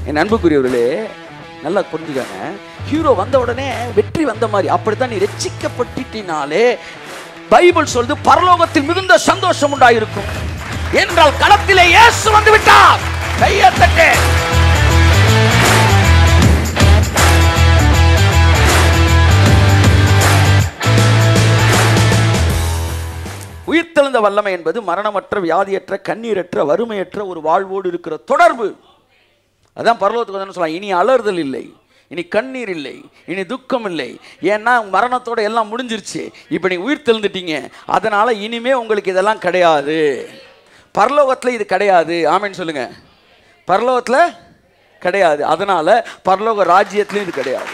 என் அன்புக்குரியவர்களே நல்லா புரிஞ்சுக்கங்க ஹீரோ வந்த உடனே வெற்றி வந்த மாதிரி அப்படித்தான் நீ ரட்சிக்கப்பட்டினாலே பைபிள் சொல்லுது பரலோகத்தில் மிகுந்த சந்தோஷம் உண்டாயிருக்கும் என்றால் களத்திலே இயேசு வந்து விட்டார் கையத்தட்டு உயிர்த்தெழுந்த வல்லமை என்பது மரணமற்ற வியாதியற்ற கண்ணீரற்ற வறுமையற்ற ஒரு வாழ்வோடு இருக்கிற தொடர்பு அதான் பரலோகத்துக்கு வந்து சொல்லலாம் இனி அலறுதல் இல்லை இனி கண்ணீர் இல்லை இனி துக்கம் இல்லை ஏன்னா மரணத்தோட எல்லாம் முடிஞ்சிருச்சு இப்போ நீ உயிர் தெழுந்துட்டீங்க அதனால இனிமே உங்களுக்கு இதெல்லாம் கிடையாது பரலோகத்தில் இது கிடையாது ஆமென்னு சொல்லுங்க பரலோகத்தில் கிடையாது அதனால பரலோக ராஜ்யத்திலையும் இது கிடையாது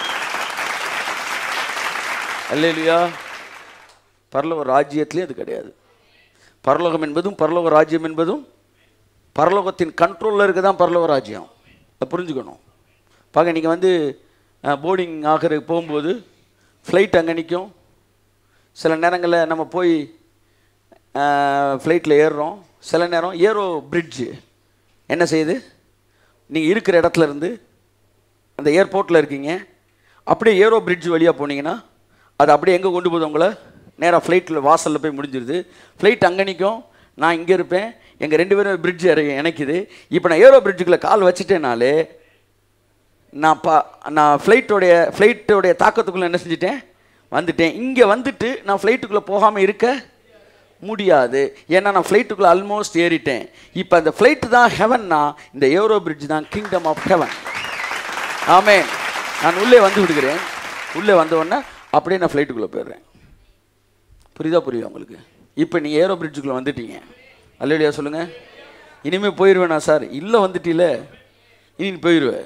அல்லேலுயா பரலோக ராஜ்யத்திலையும் இது கிடையாது பரலோகம் என்பதும் பரலோக ராஜ்யம் என்பதும் பரலோகத்தின் கண்ட்ரோலில் இருக்க தான் பரலோக ராஜ்யம் அதை புரிஞ்சுக்கணும் பார்க்க நீங்கள் வந்து போர்டிங் ஆகிற போகும்போது ஃப்ளைட் அங்கே நிற்கும் சில நேரங்களில் நம்ம போய் ஃப்ளைட்டில் ஏறுறோம் சில நேரம் ஏரோ பிரிட்ஜு என்ன செய்யுது நீங்கள் இருக்கிற இடத்துல இருந்து அந்த ஏர்போர்ட்டில் இருக்கீங்க அப்படியே ஏரோ பிரிட்ஜ் வழியாக போனீங்கன்னா அது அப்படியே எங்கே கொண்டு போகுது உங்களை நேராக ஃப்ளைட்டில் வாசலில் போய் முடிஞ்சிருது ஃப்ளைட் அங்கே நிற்கும் நான் இங்கே இருப்பேன் எங்கள் ரெண்டு பேரும் பிரிட்ஜ் இணைக்குது இப்போ நான் ஏரோ பிரிட்ஜுக்குள்ளே கால் வச்சுட்டேனாலே நான் பா நான் ஃப்ளைட்டோடைய ஃப்ளைட்டோடைய தாக்கத்துக்குள்ளே என்ன செஞ்சிட்டேன் வந்துட்டேன் இங்கே வந்துட்டு நான் ஃப்ளைட்டுக்குள்ளே போகாமல் இருக்க முடியாது ஏன்னா நான் ஃப்ளைட்டுக்குள்ளே ஆல்மோஸ்ட் ஏறிட்டேன் இப்போ அந்த ஃப்ளைட்டு தான் ஹெவன்னா இந்த ஏரோ பிரிட்ஜ் தான் கிங்டம் ஆஃப் ஹெவன் ஆமே நான் உள்ளே வந்து விடுகிறேன் உள்ளே வந்த உடனே அப்படியே நான் ஃப்ளைட்டுக்குள்ளே போயிடுறேன் புரியுதா புரியுதா உங்களுக்கு இப்போ நீங்கள் ஏரோ பிரிட்ஜுக்குள்ளே வந்துட்டீங்க அல்லையா சொல்லுங்கள் இனிமேல் போயிடுவேனா சார் இல்லை வந்துட்டீல இனி நீ போயிடுவேன்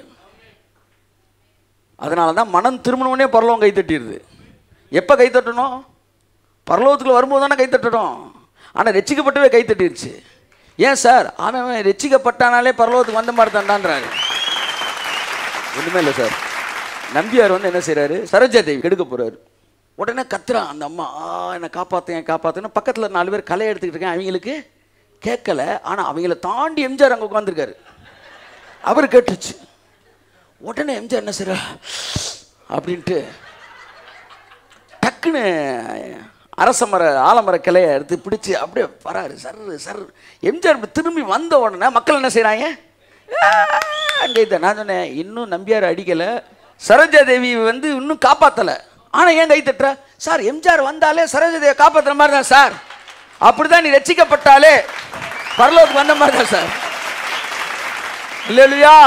அதனால தான் மனம் திருமணம்னே பரலோகம் கை தட்டிடுது எப்போ கை தட்டணும் பரலோகத்துக்குள்ள வரும்போது தானே கை தட்டணும் ஆனால் ரட்சிக்கப்பட்டவே கை தட்டிருச்சு ஏன் சார் அவன் அவன் ரட்சிக்கப்பட்டானாலே பரலோகத்துக்கு வந்த மாதிரி தான்டான்றாரு ஒன்றுமே இல்லை சார் நம்பியார் வந்து என்ன செய்கிறாரு சரோஜா தேவி கெடுக்க போகிறாரு உடனே கத்துறான் அந்த அம்மா ஆ என்னை காப்பாற்றுங்க காப்பாற்றுன்னு பக்கத்தில் நாலு பேர் களை எடுத்துக்கிட்டு இருக்கேன் அவங்களுக்கு கேட்கல ஆனால் அவங்கள தாண்டி எம்ஜிஆர் அங்கே உட்காந்துருக்காரு அவர் கேட்டுச்சு உடனே எம்ஜிஆர் என்ன செய்ற அப்படின்ட்டு டக்குன்னு அரச மர ஆலமர கிளையை எடுத்து பிடிச்சி அப்படியே வராரு சர் சர் எம்ஜிஆர் இப்படி திரும்பி வந்த உடனே மக்கள் என்ன செய்கிறாங்க அங்கே இதை நான் சொன்னேன் இன்னும் நம்பியார் அடிக்கலை சரோஜா தேவி வந்து இன்னும் காப்பாற்றலை ஆனால் ஏன் கை தட்டுற சார் எம்ஜிஆர் வந்தாலே சரோஜா தேவியை காப்பாற்றுற மாதிரி தான் சார் அப்படிதான் நீ ரட்சிக்கப்பட்டாலே பரலோகத்துக்கு வந்த மாதிரி தான் சார் இல்லையா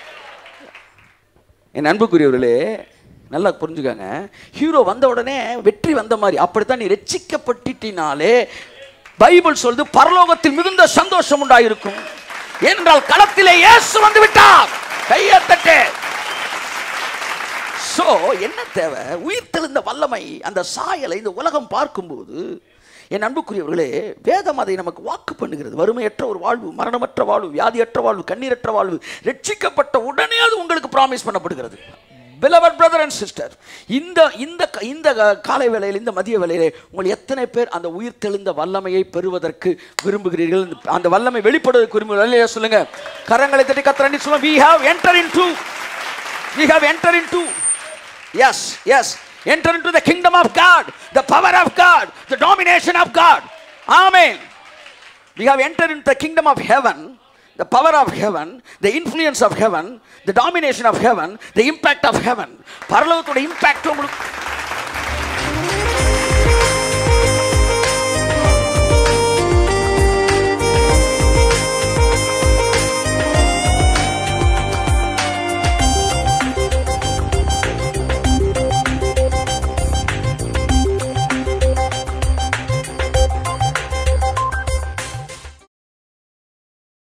என் அன்புக்குரியவர்களே நல்லா புரிஞ்சுக்கங்க ஹீரோ வந்த உடனே வெற்றி வந்த மாதிரி அப்படித்தான் நீ ரட்சிக்கப்பட்டினாலே பைபிள் சொல்லுது பரலோகத்தில் மிகுந்த சந்தோஷம் உண்டாயிருக்கும் என்றால் களத்திலே இயேசு வந்து விட்டார் கையத்தட்டு சோ என்ன தேவை உயிர் தெளிந்த வல்லமை அந்த சாயலை இந்த உலகம் பார்க்கும்போது என் அன்புக்குரியவர்களே வேதம் அதை நமக்கு வாக்கு பண்ணுகிறது வறுமையற்ற ஒரு வாழ்வு மரணமற்ற வாழ்வு வியாதியற்ற வாழ்வு கண்ணீரற்ற வாழ்வு ரட்சிக்கப்பட்ட உடனே அது உங்களுக்கு ப்ராமிஸ் பண்ணப்படுகிறது beloved brother and sister இந்த இந்த க- இந்த க- காலை வேளையில் இந்த மதிய வேளையிலே உங்கள் எத்தனை பேர் அந்த உயிர் தெளிந்த வல்லமையை பெறுவதற்கு விரும்புகிறீர்கள் அந்த வல்லமை வெளிப்படுவதற்கு விரும்புகிறீர்கள் இல்லையா சொல்லுங்க கரங்களை தட்டி கத்திரண்டி சொல்லுங்க we have entered into we have entered into yes yes enter into the kingdom of god the power of god the domination of god amen we have entered into the kingdom of heaven the power of heaven the influence of heaven the domination of heaven the impact of heaven பரலோகத்தோட impact உங்களுக்கு